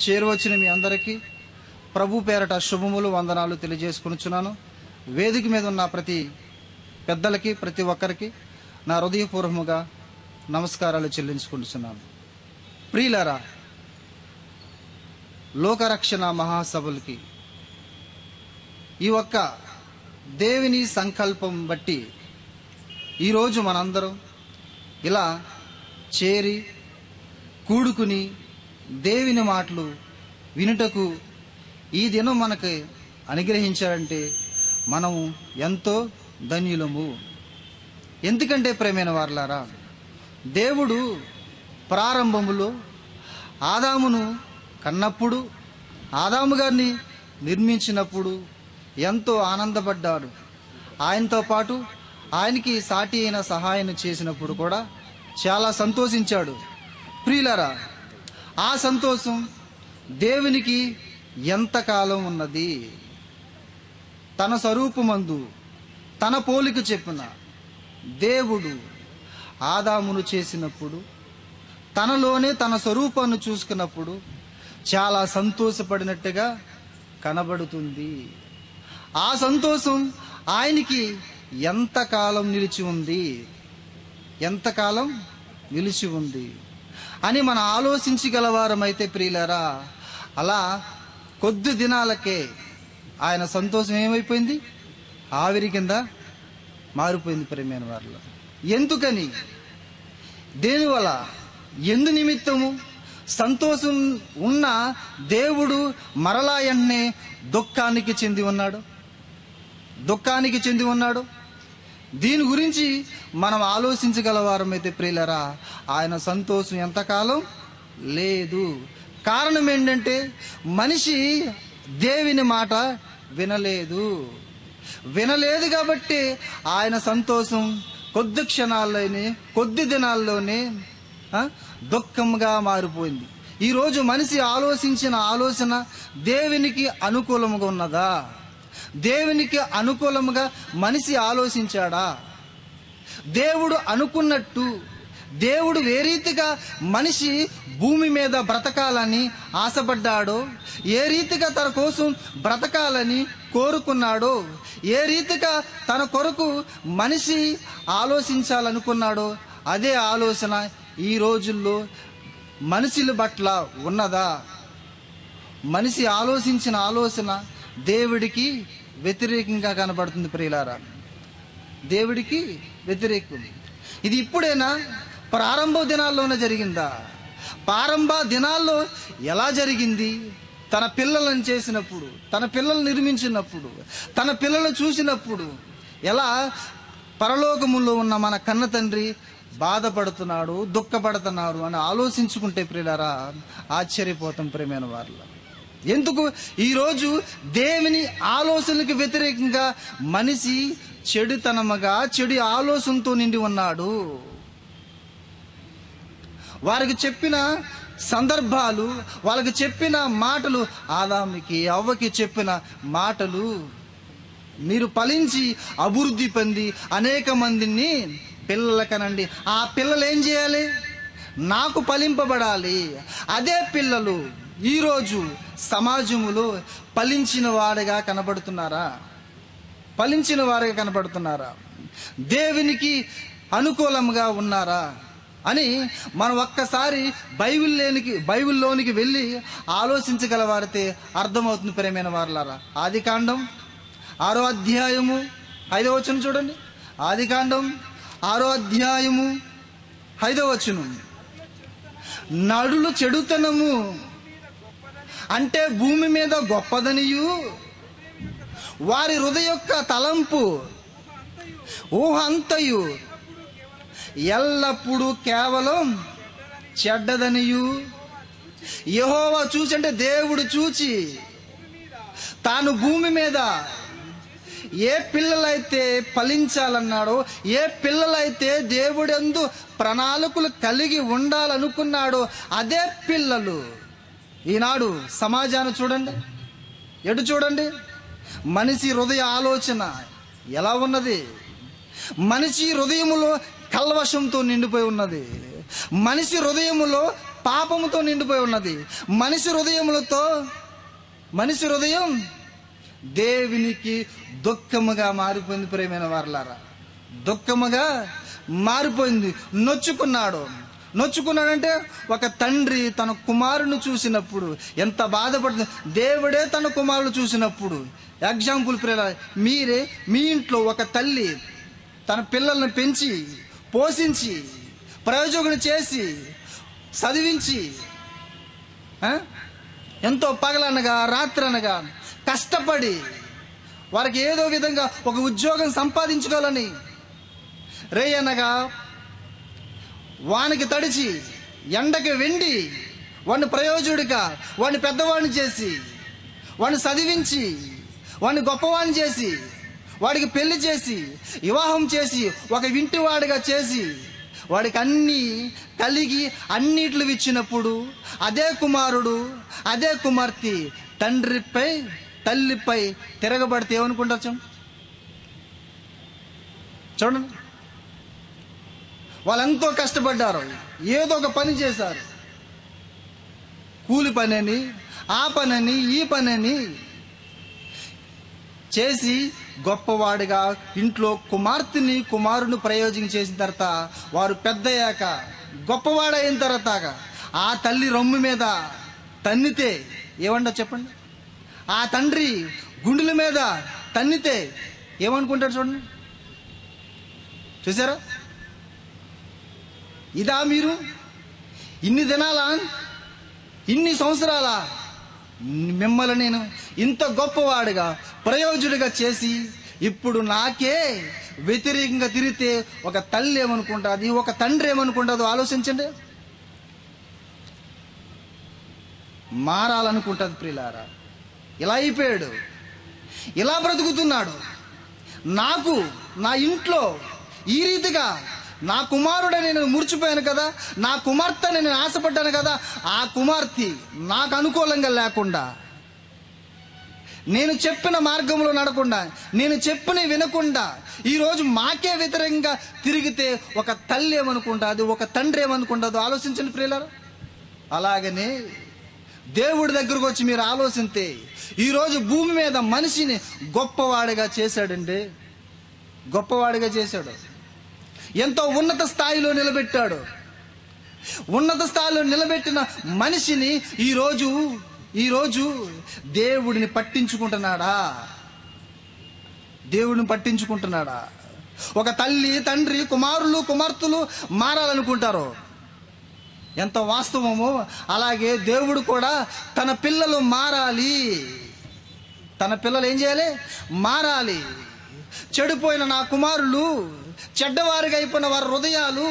చేరువచ్చిన మీ అందరికీ ప్రభు పేరట శుభములు వందనాలు తెలియజేసుకునిచున్నాను వేదిక మీద ఉన్న ప్రతి పెద్దలకి ప్రతి ఒక్కరికి నా హృదయపూర్వముగా నమస్కారాలు చెల్లించుకుంటున్నాను ప్రియులరా లోకరక్షణ మహాసభలకి ఈ ఒక్క దేవుని సంకల్పం బట్టి ఈరోజు మనందరం ఇలా చేరి కూడుకుని దేవుని మాటలు వినుటకు ఈ దినం మనకు అనుగ్రహించారంటే మనము ఎంతో ధన్యులము ఎందుకంటే ప్రేమైన వారలారా దేవుడు ప్రారంభములో ఆదామును కన్నప్పుడు ఆదాము గారిని నిర్మించినప్పుడు ఎంతో ఆనందపడ్డాడు ఆయనతో పాటు ఆయనకి సాటి అయిన సహాయం చేసినప్పుడు కూడా చాలా సంతోషించాడు ప్రియులరా ఆ సంతోషం దేవునికి ఎంతకాలం ఉన్నది తన స్వరూపమందు తన పోలిక చెప్పిన దేవుడు ఆదామును చేసినప్పుడు తనలోనే తన స్వరూపాన్ని చూసుకున్నప్పుడు చాలా సంతోషపడినట్టుగా కనబడుతుంది ఆ సంతోషం ఆయనకి ఎంతకాలం నిలిచి ఉంది ఎంతకాలం నిలిచి ఉంది అని మనం ఆలోచించగలవారమైతే ప్రియులరా అలా కొద్ది దినాలకే ఆయన సంతోషం ఏమైపోయింది ఆవిరి కింద మారిపోయింది ప్రేమైన వారిలో ఎందుకని దేనివల్ల ఎందు నిమిత్తము సంతోషం ఉన్న దేవుడు మరలా ఎన్నే దుఃఖానికి చెంది ఉన్నాడు దుఃఖానికి చెంది ఉన్నాడు దీని గురించి మనం ఆలోచించగలవారమైతే ప్రియులరా ఆయన సంతోషం ఎంతకాలం లేదు కారణం ఏంటంటే మనిషి దేవుని మాట వినలేదు వినలేదు కాబట్టి ఆయన సంతోషం కొద్ది క్షణాల్లోనే కొద్ది దినాల్లోనే ఆ, దుఃఖంగా మారిపోయింది ఈరోజు మనిషి ఆలోచించిన ఆలోచన దేవునికి అనుకూలముగా ఉన్నదా దేవునికి అనుకూలముగా మనిషి ఆలోచించాడా దేవుడు అనుకున్నట్టు దేవుడు ఏ రీతిగా మనిషి భూమి మీద బ్రతకాలని ఆశపడ్డాడో ఏ రీతిగా తన కోసం బ్రతకాలని కోరుకున్నాడో ఏ రీతిగా తన కొరకు మనిషి ఆలోచించాలనుకున్నాడో అదే ఆలోచన ఈ రోజుల్లో మనుషుల పట్ల ఉన్నదా మనిషి ఆలోచించిన ఆలోచన దేవుడికి వ్యతిరేకంగా కనబడుతుంది ప్రియులారా దేవుడికి వ్యతిరేకం ఇది ఇప్పుడేనా ప్రారంభ దినాల్లోనే జరిగిందా ప్రారంభ దినాల్లో ఎలా జరిగింది తన పిల్లలను చేసినప్పుడు తన పిల్లలు నిర్మించినప్పుడు తన పిల్లలను చూసినప్పుడు ఎలా పరలోకములో ఉన్న మన కన్న తండ్రి బాధపడుతున్నాడు దుఃఖపడుతున్నాడు అని ఆలోచించుకుంటే ప్రియులారా ఆశ్చర్యపోతాం ప్రేమైన వారిలో ఎందుకు ఈరోజు దేవుని ఆలోచనలకు వ్యతిరేకంగా మనిషి చెడుతనముగా చెడు ఆలోచనతో నిండి ఉన్నాడు వారికి చెప్పిన సందర్భాలు వాళ్ళకి చెప్పిన మాటలు ఆదాముకి అవ్వకి చెప్పిన మాటలు మీరు ఫలించి అభివృద్ధి పొంది అనేక మందిని పిల్లలకనండి ఆ పిల్లలు ఏం చేయాలి నాకు ఫలింపబడాలి అదే పిల్లలు ఈరోజు సమాజములో ఫలించిన వాడిగా కనబడుతున్నారా ఫలించిన వారిగా కనబడుతున్నారా దేవునికి అనుకూలంగా ఉన్నారా అని మనం ఒక్కసారి బైబిల్ లేనికి బైబిల్లోనికి వెళ్ళి ఆలోచించగలవారితే అర్థమవుతుంది ప్రేమైన వారులారా ఆది కాండం ఆరో అధ్యాయము ఐదో వచనం చూడండి ఆది కాండం ఆరో అధ్యాయము ఐదో వచనం నడులు చెడుతనము అంటే భూమి మీద గొప్పదనియు వారి హృదయ యొక్క తలంపు ఊహ అంతయు ఎల్లప్పుడూ కేవలం చెడ్డదనియు యహోవా చూసి అంటే దేవుడు చూచి తాను భూమి మీద ఏ పిల్లలైతే ఫలించాలన్నాడో ఏ పిల్లలైతే దేవుడందు ప్రణాళికలు కలిగి ఉండాలనుకున్నాడో అదే పిల్లలు ఈనాడు సమాజాన్ని చూడండి ఎటు చూడండి మనిషి హృదయ ఆలోచన ఎలా ఉన్నది మనిషి హృదయములో కల్వశంతో నిండిపోయి ఉన్నది మనిషి హృదయములో పాపముతో నిండిపోయి ఉన్నది మనిషి హృదయములతో మనిషి హృదయం దేవునికి దుఃఖముగా మారిపోయింది ప్రేమైన వారలారా దుఃఖముగా మారిపోయింది నొచ్చుకున్నాడు నొచ్చుకున్నాడంటే ఒక తండ్రి తన కుమారుని చూసినప్పుడు ఎంత బాధపడుతుంది దేవుడే తన కుమారుడు చూసినప్పుడు ఎగ్జాంపుల్ ప్రియ మీరే మీ ఇంట్లో ఒక తల్లి తన పిల్లల్ని పెంచి పోషించి ప్రయోజకుని చేసి చదివించి ఆ? ఎంతో పగలనగా రాత్రనగా కష్టపడి వారికి ఏదో విధంగా ఒక ఉద్యోగం సంపాదించుకోవాలని రేయనగా వానికి తడిచి ఎండకి వెండి వాడిని ప్రయోజుడిగా వాడిని పెద్దవాడిని చేసి వాడిని చదివించి వాడిని గొప్పవాడిని చేసి వాడికి పెళ్లి చేసి వివాహం చేసి ఒక వింటివాడిగా చేసి వాడికి అన్ని కలిగి అన్నిట్లు ఇచ్చినప్పుడు అదే కుమారుడు అదే కుమార్తె తండ్రిపై తల్లిపై తిరగబడితే ఏమనుకుంటారు చూడండి వాళ్ళు ఎంతో కష్టపడ్డారు ఏదో ఒక పని చేశారు కూలి పనని ఆ పనని ఈ పనని చేసి గొప్పవాడిగా ఇంట్లో కుమార్తెని కుమారుని ప్రయోజనం చేసిన తర్వాత వారు పెద్దయ్యాక గొప్పవాడైన తర్వాత ఆ తల్లి రొమ్ము మీద తన్నితే ఏమంటో చెప్పండి ఆ తండ్రి గుండెల మీద తన్నితే ఏమనుకుంటాడు చూడండి చూసారా ఇదా మీరు ఇన్ని దినాలా ఇన్ని సంవత్సరాల మిమ్మల్ని నేను ఇంత గొప్పవాడిగా ప్రయోజుడిగా చేసి ఇప్పుడు నాకే వ్యతిరేకంగా తిరిగితే ఒక తల్లి ఏమనుకుంటుంది ఒక తండ్రి ఏమనుకుంటుందో ఆలోచించండి మారాలనుకుంటుంది ప్రియులారా ఇలా అయిపోయాడు ఇలా బ్రతుకుతున్నాడు నాకు నా ఇంట్లో ఈ రీతిగా నా కుమారుడని నేను మురిచిపోయాను కదా నా కుమార్తె నేను ఆశపడ్డాను కదా ఆ కుమార్తె నాకు అనుకూలంగా లేకుండా నేను చెప్పిన మార్గంలో నడకుండా నేను చెప్పిన వినకుండా ఈరోజు మాకే వ్యతిరేకంగా తిరిగితే ఒక తల్లి ఏమనుకుంటుంది ఒక తండ్రి ఏమనుకుంటుందో ఆలోచించండి ప్రియులారా అలాగనే దేవుడి దగ్గరకు వచ్చి మీరు ఆలోచిస్తే ఈరోజు భూమి మీద మనిషిని గొప్పవాడిగా చేశాడండి గొప్పవాడిగా చేశాడు ఎంతో ఉన్నత స్థాయిలో నిలబెట్టాడు ఉన్నత స్థాయిలో నిలబెట్టిన మనిషిని ఈరోజు ఈరోజు దేవుడిని పట్టించుకుంటున్నాడా దేవుడిని పట్టించుకుంటున్నాడా ఒక తల్లి తండ్రి కుమారులు కుమార్తెలు మారాలనుకుంటారు ఎంత వాస్తవమో అలాగే దేవుడు కూడా తన పిల్లలు మారాలి తన పిల్లలు ఏం చేయాలి మారాలి చెడిపోయిన నా కుమారులు చెడ్డవారిగా అయిపోయిన వారి హృదయాలు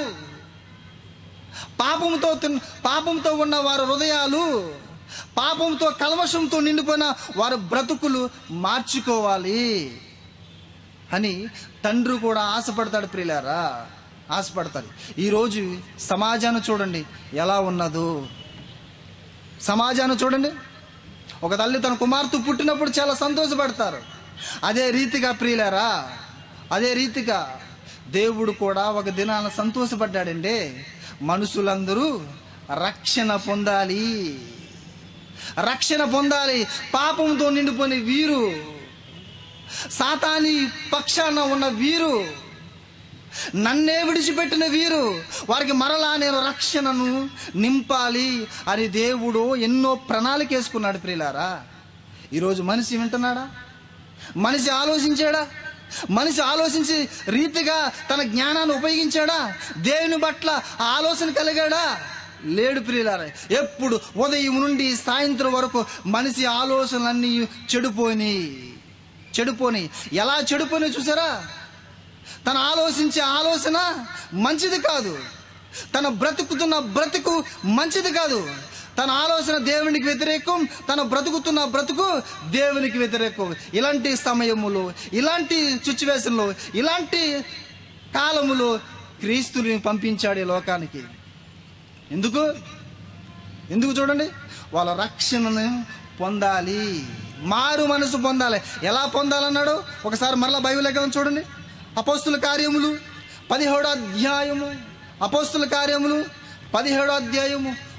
పాపంతో తిన్- పాపంతో ఉన్న వారి హృదయాలు పాపంతో కల్మషంతో నిండిపోయిన వారి బ్రతుకులు మార్చుకోవాలి అని తండ్రి కూడా ఆశపడతాడు ప్రియులారా ఆశపడతాడు ఈరోజు సమాజాన్ని చూడండి ఎలా ఉన్నదో సమాజాన్ని చూడండి ఒక తల్లి తన కుమార్తె పుట్టినప్పుడు చాలా సంతోషపడతారు అదే రీతిగా ప్రియులారా అదే రీతిగా దేవుడు కూడా ఒక దినాన సంతోషపడ్డాడండి మనుషులందరూ రక్షణ పొందాలి రక్షణ పొందాలి పాపంతో నిండిపోయిన వీరు సాతాని పక్షాన ఉన్న వీరు నన్నే విడిచిపెట్టిన వీరు వారికి మరలా నేను రక్షణను నింపాలి అని దేవుడు ఎన్నో ప్రణాళిక వేసుకున్నాడు ప్రియులారా ఈరోజు మనిషి వింటున్నాడా మనిషి ఆలోచించాడా మనిషి ఆలోచించి రీతిగా తన జ్ఞానాన్ని ఉపయోగించాడా దేవుని పట్ల ఆలోచన కలిగాడా లేడు ప్రియులారా ఎప్పుడు ఉదయం నుండి సాయంత్రం వరకు మనిషి ఆలోచనలన్నీ చెడిపోయినాయి చెడిపోని ఎలా చెడిపోని చూసారా తన ఆలోచించే ఆలోచన మంచిది కాదు తన బ్రతుకుతున్న బ్రతుకు మంచిది కాదు తన ఆలోచన దేవునికి వ్యతిరేకం తన బ్రతుకుతున్న బ్రతుకు దేవునికి వ్యతిరేకం ఇలాంటి సమయములో ఇలాంటి సిచ్యువేషన్లో ఇలాంటి కాలములో క్రీస్తుని పంపించాడు ఈ లోకానికి ఎందుకు ఎందుకు చూడండి వాళ్ళ రక్షణను పొందాలి మారు మనసు పొందాలి ఎలా పొందాలన్నాడు ఒకసారి మరలా బైబిల్ ఎక్కడ చూడండి అపోస్తుల కార్యములు పదిహేడో అధ్యాయము అపోస్తుల కార్యములు పదిహేడో అధ్యాయము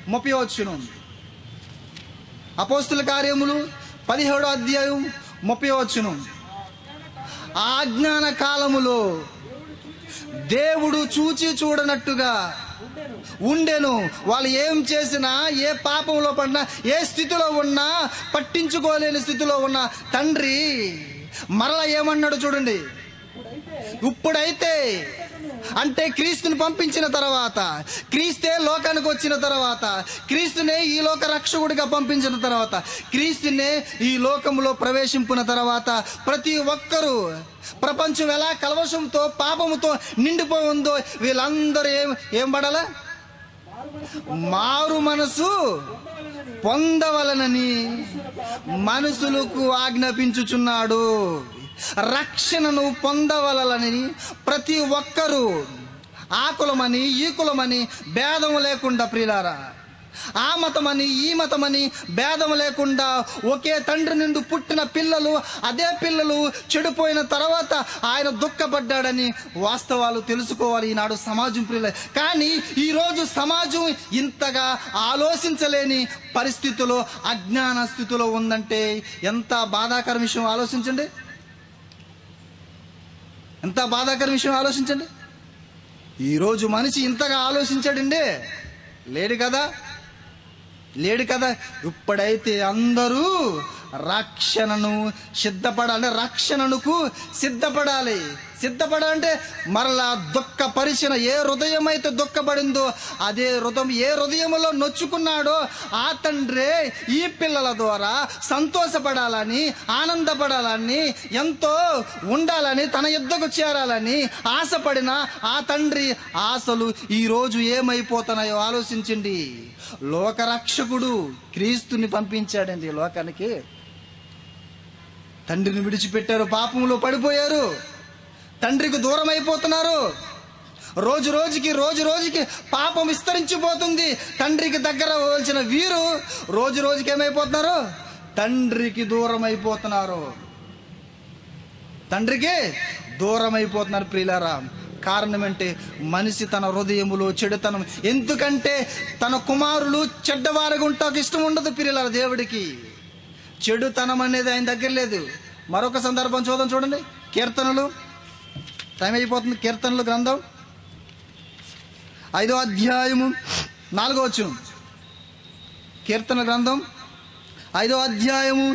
ముప్పై వచ్చును అపోస్తుల కార్యములు పదిహేడో అధ్యాయం ముప్పై వచ్చును ఆజ్ఞాన కాలములో దేవుడు చూచి చూడనట్టుగా ఉండెను వాళ్ళు ఏం చేసినా ఏ పాపంలో పడినా ఏ స్థితిలో ఉన్నా పట్టించుకోలేని స్థితిలో ఉన్న తండ్రి మరలా ఏమన్నాడు చూడండి ఇప్పుడైతే అంటే క్రీస్తుని పంపించిన తర్వాత క్రీస్తే లోకానికి వచ్చిన తర్వాత క్రీస్తునే ఈ లోక రక్షకుడిగా పంపించిన తర్వాత క్రీస్తునే ఈ లోకంలో ప్రవేశించిన తర్వాత ప్రతి ఒక్కరూ ప్రపంచం ఎలా కలవశంతో పాపముతో నిండిపోయి ఉందో వీళ్ళందరూ ఏం ఏం పడాలా మారు మనసు పొందవలనని మనుషులకు ఆజ్ఞాపించుచున్నాడు రక్షణను పొందవలనని ప్రతి ఒక్కరూ ఆ కులమని ఈ కులమని భేదం లేకుండా ప్రియులారా ఆ మతమని ఈ మతమని భేదం లేకుండా ఒకే తండ్రి నుండి పుట్టిన పిల్లలు అదే పిల్లలు చెడిపోయిన తర్వాత ఆయన దుఃఖపడ్డాడని వాస్తవాలు తెలుసుకోవాలి ఈనాడు సమాజం ప్రియుల కానీ ఈరోజు సమాజం ఇంతగా ఆలోచించలేని పరిస్థితిలో అజ్ఞాన స్థితిలో ఉందంటే ఎంత బాధాకర విషయం ఆలోచించండి ఎంత బాధాకర విషయం ఆలోచించండి ఈరోజు మనిషి ఇంతగా ఆలోచించాడండి లేడు కదా లేడు కదా ఇప్పుడైతే అందరూ రక్షణను సిద్ధపడాలి రక్షణకు సిద్ధపడాలి సిద్ధపడాలంటే మరలా దుఃఖపరిచిన ఏ హృదయం అయితే దుఃఖపడిందో అదే హృదయం ఏ హృదయంలో నొచ్చుకున్నాడో ఆ తండ్రే ఈ పిల్లల ద్వారా సంతోషపడాలని ఆనందపడాలని ఎంతో ఉండాలని తన యుద్ధకు చేరాలని ఆశపడిన ఆ తండ్రి ఆశలు ఈరోజు ఏమైపోతున్నాయో ఆలోచించండి లోకరక్షకుడు క్రీస్తుని పంపించాడండి ఈ లోకానికి తండ్రిని విడిచిపెట్టారు పాపంలో పడిపోయారు తండ్రికి దూరం అయిపోతున్నారు రోజు రోజుకి రోజు రోజుకి పాపం విస్తరించిపోతుంది తండ్రికి దగ్గర పోల్చిన వీరు రోజు రోజుకి ఏమైపోతున్నారు తండ్రికి దూరం అయిపోతున్నారు తండ్రికి దూరం అయిపోతున్నారు ప్రియులారా కారణం అంటే మనిషి తన హృదయములో చెడుతనం ఎందుకంటే తన కుమారులు చెడ్డవారుగా ఉంటాకు ఇష్టం ఉండదు ప్రియులారా దేవుడికి చెడుతనం అనేది ఆయన దగ్గర లేదు మరొక సందర్భం చూద్దాం చూడండి కీర్తనలు టైం అయిపోతుంది కీర్తనలు గ్రంథం ఐదో అధ్యాయము నాలుగో వచ్చు కీర్తన గ్రంథం ఐదో అధ్యాయము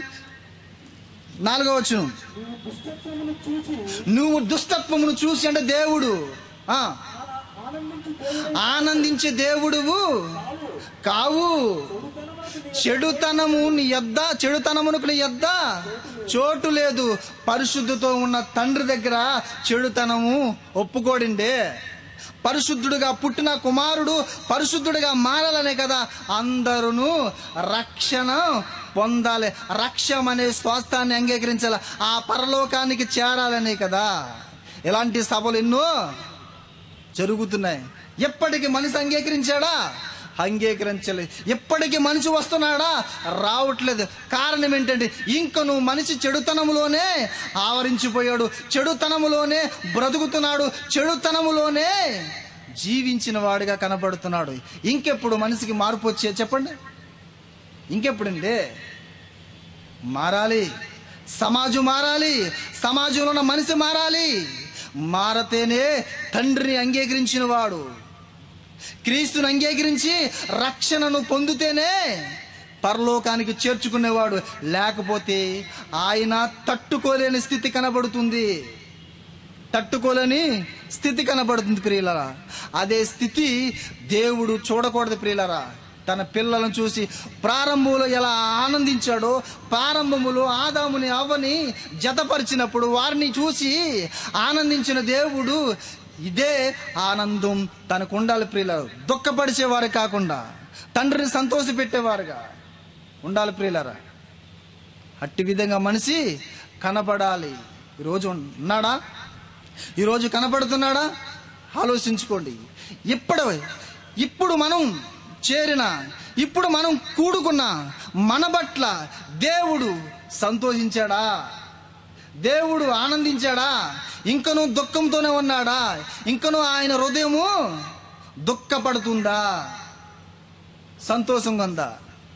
నాలుగో వచ్చును దుష్టత్వమును చూచి నువ్వు దుస్తత్వమును చూసి అంటే దేవుడు ఆ ఆనందించి దేవుడు ఆనందించే దేవుడువు కావు చెడుతనము నీ యొద్ద చెడుతనమునకు నీ యొద్ద చోటు లేదు పరిశుద్ధతో ఉన్న తండ్రి దగ్గర చెడుతనము ఒప్పుకోడిండే పరిశుద్ధుడుగా పుట్టిన కుమారుడు పరిశుద్ధుడిగా మారాలనే కదా అందరూ రక్షణ పొందాలి రక్షం అనే స్వాస్థాన్ని అంగీకరించాలి ఆ పరలోకానికి చేరాలనే కదా ఇలాంటి సభలు ఎన్నో జరుగుతున్నాయి ఎప్పటికి మనిషి అంగీకరించాడా అంగీకరించలేదు ఎప్పటికీ మనిషి వస్తున్నాడా రావట్లేదు కారణం ఏంటంటే ఇంక నువ్వు మనిషి చెడుతనములోనే ఆవరించిపోయాడు చెడుతనములోనే బ్రతుకుతున్నాడు చెడుతనములోనే జీవించిన వాడిగా కనబడుతున్నాడు ఇంకెప్పుడు మనిషికి మార్పు వచ్చే చెప్పండి ఇంకెప్పుడండి మారాలి సమాజం మారాలి సమాజంలో ఉన్న మనిషి మారాలి మారతేనే తండ్రిని అంగీకరించిన వాడు క్రీస్తుని అంగీకరించి రక్షణను పొందితేనే పరలోకానికి చేర్చుకునేవాడు లేకపోతే ఆయన తట్టుకోలేని స్థితి కనబడుతుంది తట్టుకోలేని స్థితి కనబడుతుంది ప్రియులరా అదే స్థితి దేవుడు చూడకూడదు ప్రియులరా తన పిల్లలను చూసి ప్రారంభంలో ఎలా ఆనందించాడో ప్రారంభములో ఆదాముని అవ్వని జతపరిచినప్పుడు వారిని చూసి ఆనందించిన దేవుడు ఇదే ఆనందం తనకు ఉండాలి ప్రియుల దుఃఖపరిచేవారు కాకుండా తండ్రిని సంతోషపెట్టేవారుగా ఉండాలి ప్రియులరా అట్టి విధంగా మనిషి కనపడాలి ఈరోజు ఉన్నాడా ఈరోజు కనపడుతున్నాడా ఆలోచించుకోండి ఇప్పుడు ఇప్పుడు మనం చేరిన ఇప్పుడు మనం కూడుకున్న మన పట్ల దేవుడు సంతోషించాడా దేవుడు ఆనందించాడా ఇంకను దుఃఖంతోనే ఉన్నాడా ఇంకను ఆయన హృదయము దుఃఖపడుతుందా సంతోషంగా ఉందా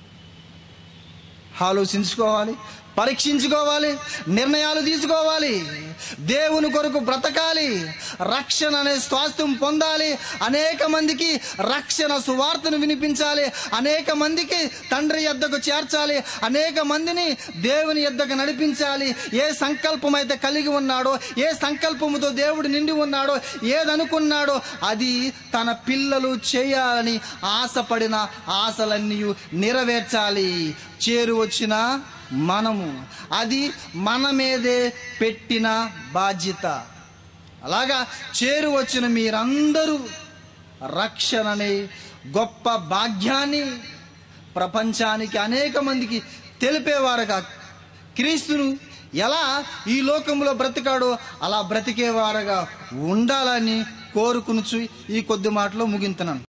ఆలోచించుకోవాలి పరీక్షించుకోవాలి నిర్ణయాలు తీసుకోవాలి దేవుని కొరకు బ్రతకాలి రక్షణ అనే స్వాస్థ్యం పొందాలి అనేక మందికి రక్షణ సువార్తను వినిపించాలి అనేక మందికి తండ్రి యొద్దకు చేర్చాలి అనేక మందిని దేవుని యొద్దకు నడిపించాలి ఏ సంకల్పం అయితే కలిగి ఉన్నాడో ఏ సంకల్పముతో దేవుడు నిండి ఉన్నాడో ఏదనుకున్నాడో అది తన పిల్లలు చేయాలని ఆశపడిన ఆశలన్నీ నెరవేర్చాలి చేరు వచ్చిన మనము అది మన మీదే పెట్టిన బాధ్యత అలాగా చేరు వచ్చిన మీరందరూ రక్షణనే గొప్ప భాగ్యాన్ని ప్రపంచానికి అనేక మందికి తెలిపేవారుగా క్రీస్తును ఎలా ఈ లోకంలో బ్రతికాడో అలా బ్రతికేవారుగా ఉండాలని కోరుకునుచు ఈ కొద్ది మాటలో ముగింతున్నాను